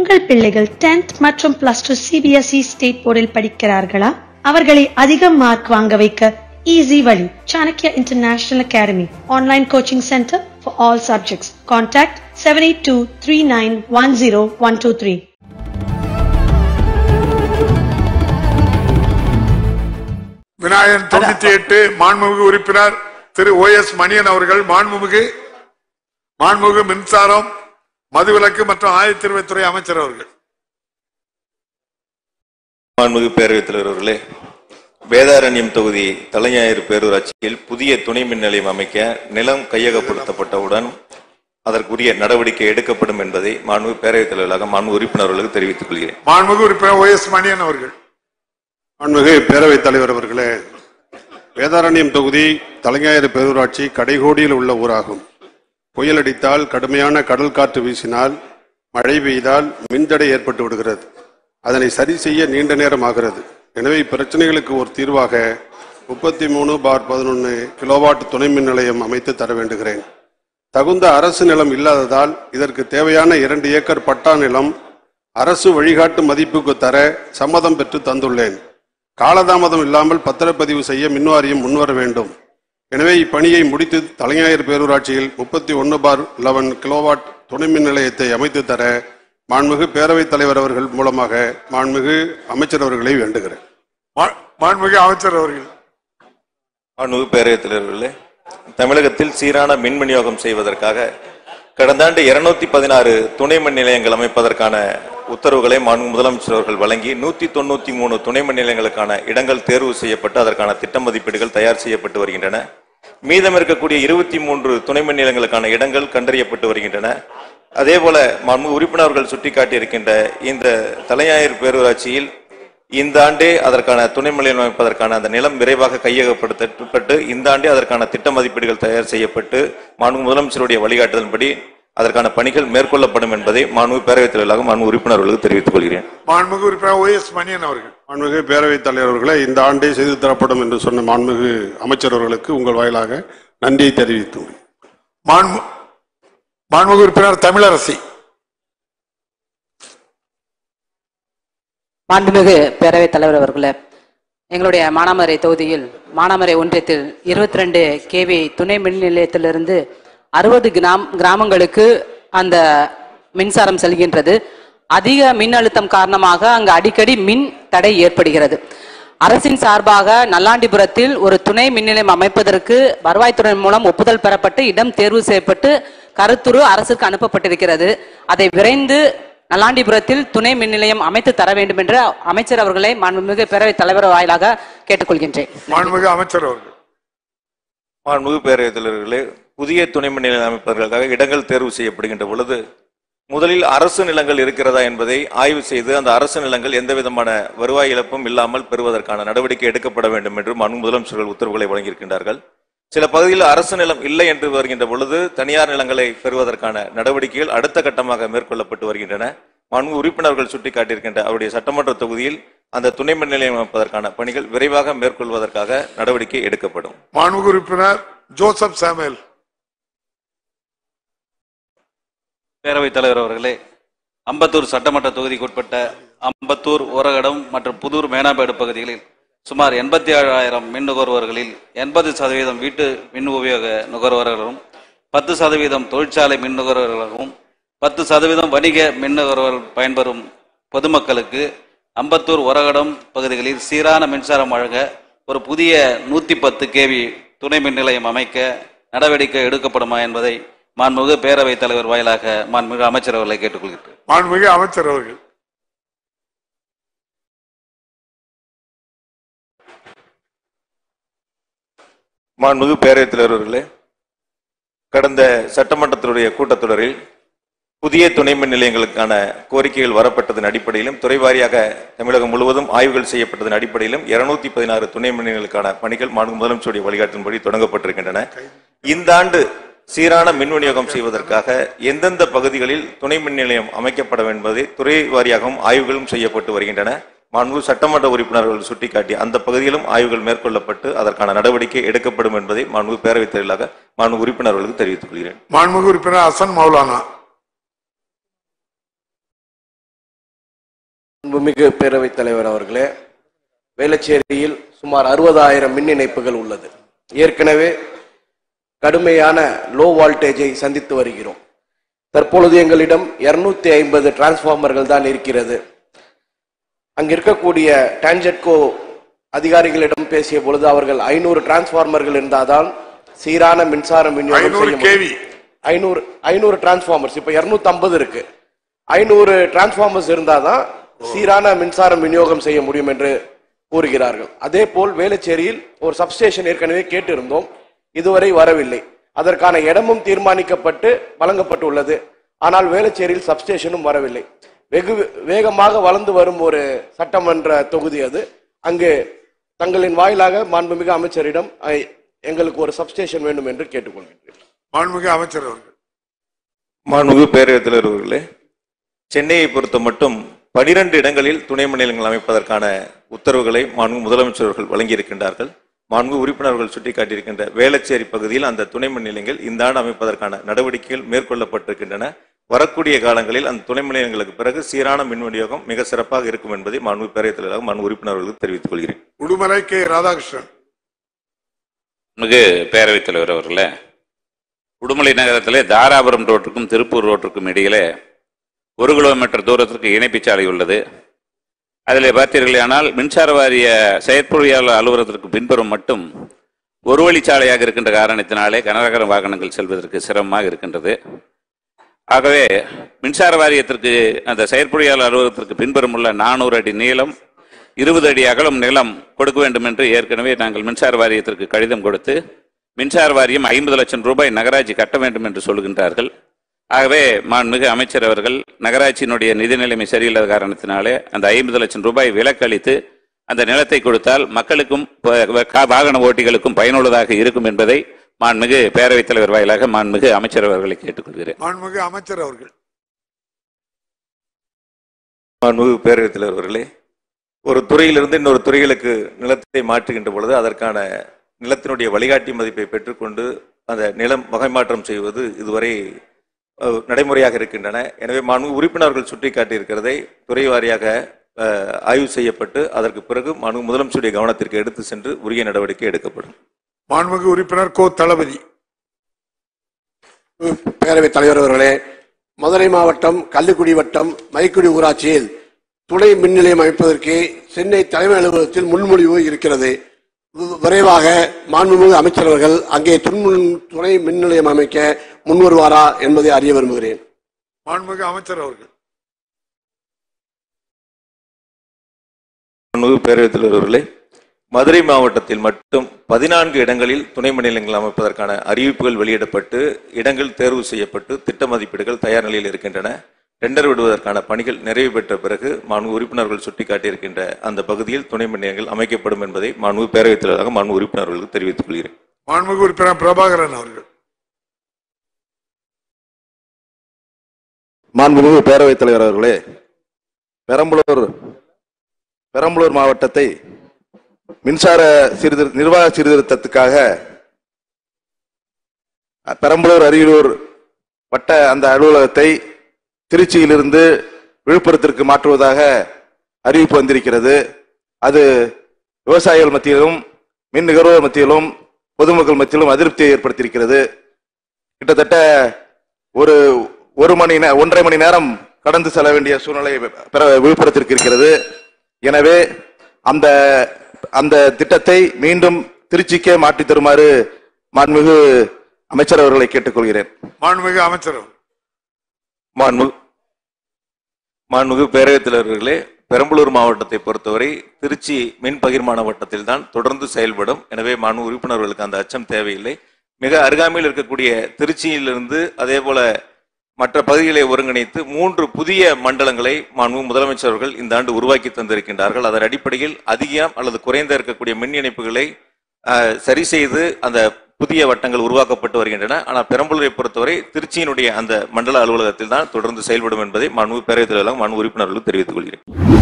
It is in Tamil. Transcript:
உங்கள் பிள்ளைகள் 10th மற்றும் பிளஸ் டூ சிபிஎஸ்இ ஸ்டேட் போர்டில் படிக்கிறார்களா அவர்களை அதிக மார்க் வாங்க வைக்க ஈஸி வழி Chanakya international academy online coaching centre for all subjects contact seven eight two three nine one zero one two three Vinayagan தொண்ணூத்தி எட்டு மாண்புமிகு உறுப்பினர் திரு ஓ எஸ் மணியன் அவர்கள் மாண்புமிகு மாண்புமிகு மின்சாரம் மதுவிலக்கு மற்றும் ஆயத்தீர்வைத்துறை அமைச்சர் அவர்கள் மாண்புமிகு பேரவைத் தலைவர் அவர்களே வேதாரண்யம் தொகுதி தலைஞாயிறு பேரூராட்சியில் புதிய துணை மின் நிலையம் அமைக்க நிலம் கையகப்படுத்தப்பட்டவுடன் அதற்குரிய நடவடிக்கை எடுக்கப்படும் என்பதை மாண்புமிகு பேரவைத் தலைவர்களாக மாண்பு உறுப்பினர்களுக்கு தெரிவித்துக் கொள்கிறேன் மாண்புமிகு உறுப்பினர் ஓ எஸ் மணியன் அவர்கள் மாண்புமிகு பேரவைத் தலைவர் அவர்களே வேதாரண்யம் தொகுதி தலைஞாயிறு பேரூராட்சி கடைகோடியில் உள்ள ஊராகும் புயல் அடித்தால் கடுமையான கடல் காற்று வீசினால் மழை பெய்தால் மின்தடை ஏற்பட்டு விடுகிறது அதனை சரி செய்ய நீண்ட நேரம் ஆகிறது எனவே இப்பிரச்சனைகளுக்கு ஒரு தீர்வாக முப்பத்தி மூணு பார் பதினொன்று கிலோவாட் துணை மின் நிலையம் அமைத்து தர வேண்டுகிறேன் தகுந்த அரசு நிலம் இல்லாததால் இதற்கு தேவையான இரண்டு ஏக்கர் பட்டா நிலம் அரசு வழிகாட்டு மதிப்புக்கு தர சம்மதம் பெற்று தந்துள்ளேன் காலதாமதம் இல்லாமல் பத்திரப்பதிவு செய்ய மின்வாரியம் முன்வர வேண்டும் எனவே இப்பணியை முடித்து தலைஞாயிறு பேரூராட்சியில் முப்பத்தி ஒன்று பார் லெவன் கிலோவாட் துணை மின் நிலையத்தை அமைத்து தர மாண்புமிகு பேரவைத் தலைவர் அவர்கள் மூலமாக மாண்புமிகு அமைச்சர் அவர்களை வேண்டுகிறேன் மா- மாண்புமிகு அமைச்சர் அவர்கள் மாண்புமிகு பேரவைத் தலைவர்களே தமிழகத்தில் சீரான மின் விநியோகம் செய்வதற்காக கடந்த ஆண்டு இருநூத்தி பதினாறு துணை மின் நிலையங்கள் அமைப்பதற்கான உத்தரவுகளை மாண்பு முதலமைச்சர் அவர்கள் வழங்கி நூத்தி தொண்ணூத்தி மூணு துணை மின் நிலையங்களுக்கான இடங்கள் தேர்வு செய்யப்பட்டு அதற்கான திட்ட மதிப்பீடுகள் தயார் செய்யப்பட்டு வருகின்றன மீதம் இருக்கக்கூடிய இருபத்தி மூன்று துணை மின் நிலையங்களுக்கான இடங்கள் கண்டறியப்பட்டு வருகின்றன அதே போல மாண்பு உறுப்பினர்கள் சுட்டிக்காட்டியிருக்கின்ற இந்த தலைஞாயிறு பேரூராட்சியில் இந்த ஆண்டே அதற்கான துணை நிலையம் அமைப்பதற்கான அந்த நிலம் விரைவாக கையகப்படுத்தப்பட்டு இந்த ஆண்டே அதற்கான திட்ட மதிப்பீடுகள் தயார் செய்யப்பட்டு மாண்பு முதலமைச்சருடைய வழிகாட்டுதலின்படி அதற்கான பணிகள் மேற்கொள்ளப்படும் என்பதை மாண்பு பேரவைத் தலைவராக மாண்பு உறுப்பினர்களுக்கு தெரிவித்துக் கொள்கிறேன் மாண்புமிகு உறுப்பினர் ஓ எஸ் மணியன் அவர்கள் மாண்புமிகு பேரவைத் தலைவர் அவர்களே இந்த ஆண்டே செய்து தரப்படும் என்று சொன்ன மாண்புமிகு அமைச்சர் அவர்களுக்கு உங்கள் வாயிலாக நன்றியை தெரிவித்துள்ளேன் மாண்பு மாண்புமிகு உறுப்பினர் தமிழரசி மாண்புமிகு பேரவைத் தலைவர் அவர்களே எங்களுடைய மானாமரை தொகுதியில் மானாமரை ஒன்றியத்தில் இருபத்தி ரெண்டு கேவி துணை மின் நிலையத்திலிருந்து அறுபது கிராம் கிராமங்களுக்கு அந்த மின்சாரம் செல்கின்றது அதிக மின் அழுத்தம் காரணமாக அங்கு அடிக்கடி மின் தடை ஏற்படுகிறது அரசின் சார்பாக நல்லாண்டிபுரத்தில் ஒரு துணை மின் நிலையம் அமைப்பதற்கு வருவாய்த்துறை மூலம் ஒப்புதல் பெறப்பட்டு இடம் தேர்வு செய்யப்பட்டு கருத்துரு அரசுக்கு அனுப்பப்பட்டிருக்கிறது அதை விரைந்து நல்லாண்டிபுரத்தில் துணை மின் நிலையம் அமைத்து தர வேண்டும் என்று அமைச்சர் அவர்களை மாண்புமிகு பேரவைத் தலைவர் வாயிலாக கேட்டுக்கொள்கின்றேன் மாண்புமிகு அமைச்சர் அவர்கள் மாண்புமிகு பேரவைத் தலைவர்களே புதிய துணை மின் நிலையம் அமைப்பதற்காக இடங்கள் தேர்வு செய்யப்படுகின்ற பொழுது முதலில் அரசு நிலங்கள் இருக்கிறதா என்பதை ஆய்வு செய்து அந்த அரசு நிலங்கள் எந்த விதமான வருவாய் இழப்பும் இல்லாமல் பெறுவதற்கான நடவடிக்கை எடுக்கப்பட வேண்டும் என்று மாண்பு முதலமைச்சர்கள் உத்தரவுகளை வழங்கியிருக்கின்றார்கள் சில பகுதியில் அரசு நிலம் இல்லை என்று வருகின்ற பொழுது தனியார் நிலங்களை பெறுவதற்கான நடவடிக்கைகள் அடுத்த கட்டமாக மேற்கொள்ளப்பட்டு வருகின்றன மாண்பு உறுப்பினர்கள் சுட்டிக்காட்டியிருக்கின்ற அவருடைய சட்டமன்ற தொகுதியில் அந்த துணை மின் நிலையம் அமைப்பதற்கான பணிகள் விரைவாக மேற்கொள்வதற்காக நடவடிக்கை எடுக்கப்படும் மாண்புமிகு உறுப்பினர் ஜோசப் சாமுவேல் பேரவைத் தலைவர் அவர்களே அம்பத்தூர் சட்டமன்ற தொகுதிக்குட்பட்ட அம்பத்தூர் ஓரகடம் மற்றும் புதூர் மேனாபேடு பகுதிகளில் சுமார் எண்பத்தி ஏழாயிரம் மின் நுகர்வோர்களில் எண்பது சதவீதம் வீட்டு மின் உபயோக நுகர்வோர்களும் பத்து சதவீதம் தொழிற்சாலை மின் நுகர்வோர்களும் பத்து சதவீதம் வணிக மின் நுகர்வோர் பயன்பெறும் பொதுமக்களுக்கு அம்பத்தூர் ஒரகடம் பகுதிகளில் சீரான மின்சாரம் வழங்க ஒரு புதிய நூத்தி பத்து கேவி துணை மின் நிலையம் அமைக்க நடவடிக்கை எடுக்கப்படுமா என்பதை மாண்புமிகு பேரவைத் தலைவர் வாயிலாக மாண்புமிகு அமைச்சர் அவர்களை கேட்டுக்கொள்கிறேன் மாண்புமிகு அமைச்சர் அவர்கள் மாண்புமிகு பேரவைத் தலைவர் அவர்களே கடந்த சட்டமன்றத்தினுடைய கூட்டத்தொடரில் புதிய துணை மின் நிலையங்களுக்கான கோரிக்கைகள் வரப்பட்டதன் அடிப்படையிலும் துறை வாரியாக தமிழகம் முழுவதும் ஆய்வுகள் செய்யப்பட்டதன் அடிப்படையிலும் இருநூத்தி பதினாறு துணை மின் நிலையங்களுக்கான பணிகள் மாண்பு முதலமைச்சருடைய வழிகாட்டின்படி தொடங்கப்பட்டிருக்கின்றன இந்த ஆண்டு சீரான மின் விநியோகம் செய்வதற்காக எந்தெந்த பகுதிகளில் துணை மின் நிலையம் அமைக்கப்பட என்பதை துறை வாரியாகவும் ஆய்வுகளும் செய்யப்பட்டு வருகின்றன மாண்பு சட்டமன்ற உறுப்பினர்கள் சுட்டிக்காட்டி அந்த பகுதியிலும் ஆய்வுகள் மேற்கொள்ளப்பட்டு அதற்கான நடவடிக்கை எடுக்கப்படும் என்பதை மாண்பு பேரவைத் தலைவராக மாண்பு உறுப்பினர்களுக்கு தெரிவித்துக் கொள்கிறேன் மாண்புமிகு உறுப்பினர் ஹசன் மௌலானா அன்புமிகு பேரவைத் தலைவர் அவர்களே வேளச்சேரியில் சுமார் அறுபதாயிரம் மின் இணைப்புகள் உள்ளது ஏற்கனவே கடுமையான லோ வோல்டேஜை சந்தித்து வருகிறோம் தற்பொழுது எங்களிடம் இருநூத்தி ஐம்பது டிரான்ஸ்ஃபார்மர்கள் தான் இருக்கிறது அங்க இருக்கக்கூடிய டான்ஜெட்கோ அதிகாரிகளிடம் பேசிய பொழுது அவர்கள் ஐநூறு டிரான்ஸ்ஃபார்மர்கள் இருந்தால்தான் சீரான மின்சாரம் விநியோகம் ஐநூறு செய்ய கேவி முடியும் ஐநூறு ஐநூறு டிரான்ஸ்ஃபார்மர்ஸ் இப்ப இருநூத்தி ஐம்பது இருக்கு ஐநூறு டிரான்ஸ்ஃபார்மர்ஸ் இருந்தாதான் சீரான மின்சாரம் விநியோகம் செய்ய முடியும் என்று கூறுகிறார்கள் அதே போல் வேளச்சேரியில் ஒரு சப்ஸ்டேஷன் ஏற்கனவே கேட்டிருந்தோம் இதுவரை வரவில்லை அதற்கான இடமும் தீர்மானிக்கப்பட்டு வழங்கப்பட்டுள்ளது ஆனால் வேளச்சேரியில் சப்ஸ்டேஷனும் வரவில்லை வெகு வேகமாக வளர்ந்து வரும் ஒரு சட்டமன்ற தொகுதி அது அங்கு தங்களின் வாயிலாக மாண்புமிகு அமைச்சரிடம் ஐ, எங்களுக்கு ஒரு சப்ஸ்டேஷன் வேண்டும் என்று கேட்டுக்கொள்கின்றேன் மாண்புமிகு அமைச்சர் அவர்கள் மாண்புமிகு பேரவைத் தலைவர் அவர்களே சென்னையை பொறுத்த மட்டும் பனிரெண்டு இடங்களில் துணை மாநிலங்கள் அமைப்பதற்கான உத்தரவுகளை மாண்பு முதலமைச்சர் அவர்கள் வழங்கியிருக்கின்றார்கள் மாண்பு உறுப்பினர்கள் சுட்டிக்காட்டியிருக்கின்ற வேளச்சேரி பகுதியில் அந்த துணை மாநிலங்கள் இந்த ஆண்டு அமைப்பதற்கான நடவடிக்கைகள் மேற்கொள்ளப்பட்டிருக்கின்றன வரக்கூடிய காலங்களில் அந்த துணை மாநிலங்களுக்கு பிறகு சீரான மின் விநியோகம் மிக சிறப்பாக இருக்கும் என்பதை மாண்பு பேரவைத் தலைவராக மாண்பு உறுப்பினர்களுக்கு தெரிவித்துக் கொள்கிறேன் உடுமலை கே ராதாகிருஷ்ணன் மிகு பேரவைத் தலைவர் அவர்களே உடுமலை நகரத்திலே தாராபுரம் ரோட்டுக்கும் திருப்பூர் ரோட்டுக்கும் இடையிலே ஒரு கிலோமீட்டர் தூரத்திற்கு இணைப்புச் சாலை உள்ளது அதில் பார்த்தீர்களானால் மின்சார வாரிய செயற்பொறியாளர் அலுவலகத்திற்கு பின்புறம் மட்டும் ஒரு வழிச்சாலையாக இருக்கின்ற காரணத்தினாலே கனரகர வாகனங்கள் செல்வதற்கு சிரமமாக இருக்கின்றது ஆகவே மின்சார வாரியத்திற்கு அந்த செயற்பொறியாளர் அலுவலகத்திற்கு பின்புறம் உள்ள நானூறு அடி நீளம் இருபது அடி அகலம் நிலம் கொடுக்க வேண்டும் என்று ஏற்கனவே நாங்கள் மின்சார வாரியத்திற்கு கடிதம் கொடுத்து மின்சார வாரியம் ஐம்பது லட்சம் ரூபாய் நகராட்சி கட்ட வேண்டும் என்று சொல்கின்றார்கள் ஆகவே மாண்புமிகு அமைச்சர் அவர்கள் நகராட்சியினுடைய நிதி நிலைமை சரியில்லாத காரணத்தினாலே அந்த ஐம்பது லட்சம் ரூபாய் விலக்களித்து அந்த நிலத்தை கொடுத்தால் மக்களுக்கும் ப- கா- வாகன ஓட்டிகளுக்கும் பயனுள்ளதாக இருக்கும் என்பதை மாண்புமிகு பேரவைத் தலைவர் வாயிலாக மாண்புமிகு அமைச்சர் அவர்களை கேட்டுக்கொள்கிறேன் மாண்புமிகு அமைச்சர் அவர்கள் மாண்புமிகு பேரவைத் தலைவர் அவர்களே ஒரு துறையிலிருந்து இன்னொரு துறைகளுக்கு நிலத்தை மாற்றுகின்ற பொழுது அதற்கான நிலத்தினுடைய வழிகாட்டி மதிப்பை பெற்றுக்கொண்டு அந்த நிலம் வகைமாற்றம் செய்வது இதுவரை அஹ், நடைமுறையாக இருக்கின்றன எனவே மாண்பு உறுப்பினர்கள் சுட்டிக்காட்டியிருக்கிறதை துறை வாரியாக அஹ், ஆய்வு செய்யப்பட்டு அதற்கு பிறகு மாண்பு முதலமைச்சருடைய கவனத்திற்கு எடுத்து சென்று உரிய நடவடிக்கை எடுக்கப்படும் மாண்புமிகு உறுப்பினர் கோ தளபதி பேரவைத் தலைவர் அவர்களே மதுரை மாவட்டம் கள்ளிக்குடி வட்டம் மைக்குடி ஊராட்சியில் துணை மின் நிலையம் அமைப்பதற்கு சென்னை தலைமை அலுவலகத்தில் முன்மொழிவு இருக்கிறது வி- விரைவாக மாண்புமிகு அமைச்சர் அவர்கள் அங்கே துன்முன் துணை மின் நிலையம் அமைக்க முன்வருவாரா என்பதை அறிய விரும்புகிறேன் மாண்புமிகு அமைச்சர் அவர்கள் மாண்புமிகு பேரவைத் தலைவர் அவர்களே மதுரை மாவட்டத்தில் மட்டும் பதினான்கு இடங்களில் துணை மாநிலங்கள் அமைப்பதற்கான அறிவிப்புகள் வெளியிடப்பட்டு இடங்கள் தேர்வு செய்யப்பட்டு திட்ட மதிப்பீடுகள் தயார் நிலையில் இருக்கின்றன டெண்டர் விடுவதற்கான பணிகள் நிறைவு பெற்ற பிறகு மாண்பு உறுப்பினர்கள் சுட்டிக்காட்டியிருக்கின்ற அந்த பகுதியில் துணை மாநிலங்கள் அமைக்கப்படும் என்பதை மாண்பு பேரவைத் தலைவராக மாண்பு உறுப்பினர்களுக்கு தெரிவித்துக் கொள்கிறேன் மாண்புமிகு உறுப்பினர் பிரபாகரன் அவர்கள் மாண்புமிகு பேரவைத் தலைவர் அவர்களே பெரம்பலூர் பெரம்பலூர் மாவட்டத்தை மின்சார சீர்திரு நிர்வாக சீர்திருத்தத்துக்காக அஹ், பெரம்பலூர் அரியலூர் வட்ட அந்த அலுவலகத்தை திருச்சியிலிருந்து விழுப்புரத்திற்கு மாற்றுவதாக அறிவிப்பு வந்திருக்கிறது அது விவசாயிகள் மத்தியிலும் மின் நுகர்வோர் மத்தியிலும் பொதுமக்கள் மத்தியிலும் அதிருப்தியை ஏற்படுத்தியிருக்கிறது கிட்டத்தட்ட ஒரு ஒரு மணி நே ஒன்றரை மணி நேரம் கடந்து செல்ல வேண்டிய சூழ்நிலை பெற விழுப்புரத்திற்கு இருக்கிறது எனவே அந்த அந்த திட்டத்தை மீண்டும் திருச்சிக்கே மாற்றித் தருமாறு மாண்புமிகு அமைச்சர் அவர்களை கேட்டுக்கொள்கிறேன் மாண்புமிகு அமைச்சர் அவர்கள் மாண்பு மாண்புமிகு பேரவைத் தலைவர்களே பெரம்பலூர் மாவட்டத்தை பொறுத்தவரை திருச்சி மின் பகிர்மான வட்டத்தில் தான் தொடர்ந்து செயல்படும் எனவே மாண்பு உறுப்பினர்களுக்கு அந்த அச்சம் தேவையில்லை மிக அருகாமையில் இருக்கக்கூடிய திருச்சியிலிருந்து அதே போல மற்ற பகுதிகளை ஒருங்கிணைத்து மூன்று புதிய மண்டலங்களை மாண்பு முதலமைச்சர் அவர்கள் இந்த ஆண்டு உருவாக்கி தந்திருக்கின்றார்கள் அதன் அடிப்படையில் அதிகம் அல்லது குறைந்த இருக்கக்கூடிய மின் இணைப்புகளை அஹ், சரி செய்து அந்த புதிய வட்டங்கள் உருவாக்கப்பட்டு வருகின்றன ஆனால் பெரம்பலூரை பொறுத்தவரை திருச்சியினுடைய அந்த மண்டல அலுவலகத்தில் தான் தொடர்ந்து செயல்படும் என்பதை மாண்பு பேரவைத் தலைவராக மாண்பு உறுப்பினர்களுக்கு தெரிவித்துக் கொள்கிறேன்